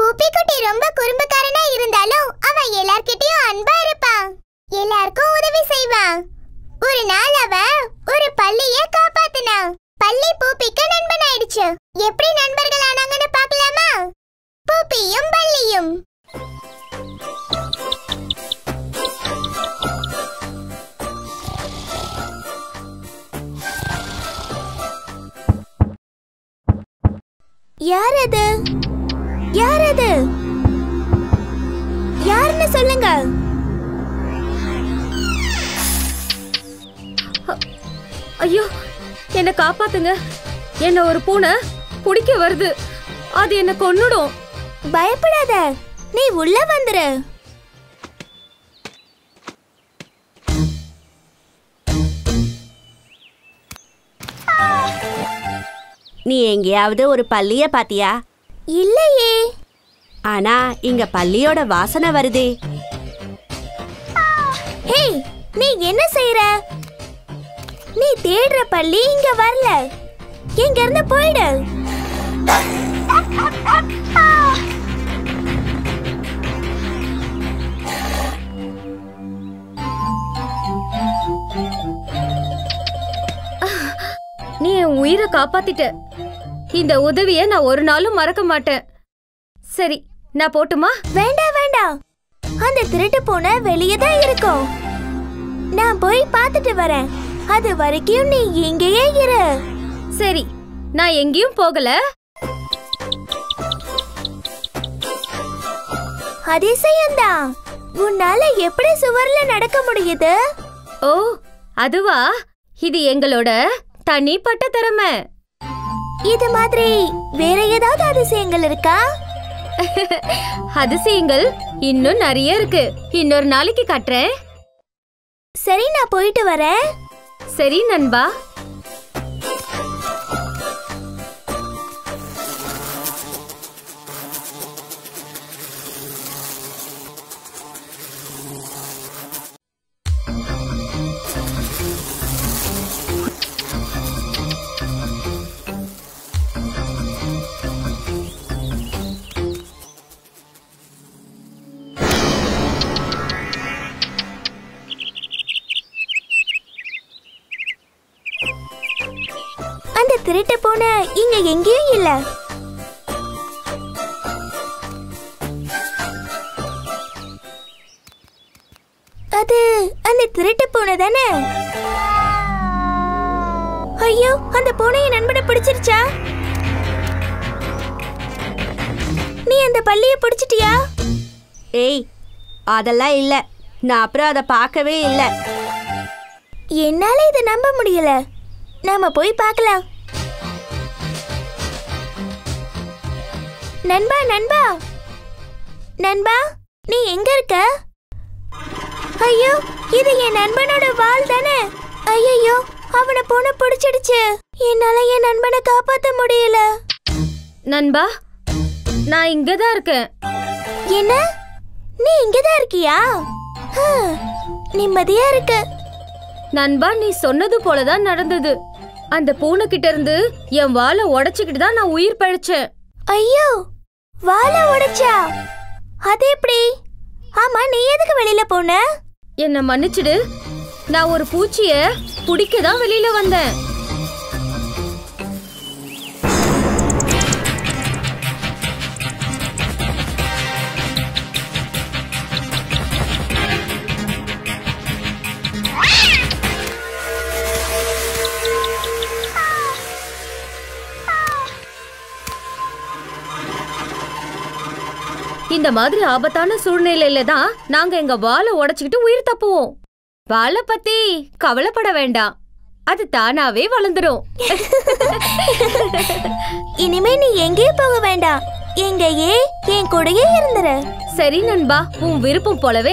பூப்பி குட்டி ரொம்ப குறும்புக்காரனா இருந்தாலும் அவ எல்லார்கிட்டயும் அன்பா இருப்பா எல்லாருக்கும் உதவி செய்வா ஒரு நாள் அவ ஒரு பள்ளிய காப்பாத்துனா பள்ளி பூப்பிக்கு நண்பன் ஆயிடுச்சு எப்படி நண்பர்கள் ஆனாங்கன்னு பார்க்கலாமா பூப்பியும் பள்ளியும் யார் அது யார் அது யாருன்னு சொல்லுங்க ஐயோ என்னை காப்பாத்துங்க என்ன ஒரு பூனை பிடிக்க வருது அது என்ன கொன்னுடும் பயப்படாத நீ உள்ள வந்துரு நீ எங்கேயாவது ஒரு பள்ளிய பாத்தியா இல்லையே ஆனா இங்க பள்ளியோட வாசனை வருதே ஹே நீ என்ன செய்யற நீ தேடுற பள்ளி இங்க வரல இங்க இருந்து போயிடு நீ என் உயிரை காப்பாத்திட்ட இந்த உதவியை நான் ஒரு நாளும் மறக்க மாட்டேன் சரி நான் போட்டுமா வேண்டாம் வேண்டாம் அந்த திருட்டு பூனை வெளியே தான் இருக்கும் நான் போய் பார்த்துட்டு வரேன் அது வரைக்கும் நீ இங்கேயே இரு சரி நான் எங்கேயும் போகல அதிசயம்தான் உன்னால எப்படி சுவர்ல நடக்க முடியுது ஓ அதுவா இது எங்களோட தனிப்பட்ட திறமை இது மாதிரி வேற ஏதாவது அதிசயங்கள் இருக்கா அதிசயங்கள் இன்னும் நிறைய இருக்கு இன்னொரு நாளைக்கு காட்டுறேன் சரி நான் போயிட்டு வரேன் சரி நண்பா அந்த திருட்டு பூனை இங்க எங்கேயும் இல்ல அது அந்த திருட்டு பூனை தானே ஐயோ அந்த பூனையை நண்பனை பிடிச்சிருச்சா நீ அந்த பள்ளியை பிடிச்சிட்டியா ஏய் அதெல்லாம் இல்ல நான் அப்புறம் அதை பார்க்கவே இல்ல என்னால இதை நம்ப முடியல நாம போய் பார்க்கலாம் நண்பா நண்பா நண்பா நீ எங்க இருக்க ஐயோ இது என் நண்பனோட வாள் தானே ஐயோ அவனை பூனை பிடிச்சிடுச்சு என்னால என் நண்பனை காப்பாத்த முடியல நண்பா நான் இங்கதான் இருக்கேன் என்ன நீ இங்கதான் இருக்கியா ஹம், நிம்மதியா இருக்கு நண்பா நீ சொன்னது போலதான் நடந்தது அந்த பூனை கிட்ட இருந்து என் வாளை உடைச்சுக்கிட்டு தான் நான் உயிர் பழைச்சேன் ஐயோ வாழை உடைச்சா அது எப்படி ஆமா நீ எதுக்கு வெளியில போன என்னை மன்னிச்சிடு நான் ஒரு பூச்சிய பிடிக்க தான் வெளியில வந்தேன் இந்த மாதிரி ஆபத்தான சூழ்நிலையில தான் நாங்க எங்க வாளை உடைச்சுக்கிட்டு உயிர் தப்புவோம் வாளை பத்தி கவலைப்பட வேண்டாம் அது தானாவே வளர்ந்துரும் இனிமே நீ எங்கேயும் போக வேண்டாம் எங்கேயே என் கூடயே இருந்துரு சரி நண்பா உன் விருப்பம் போலவே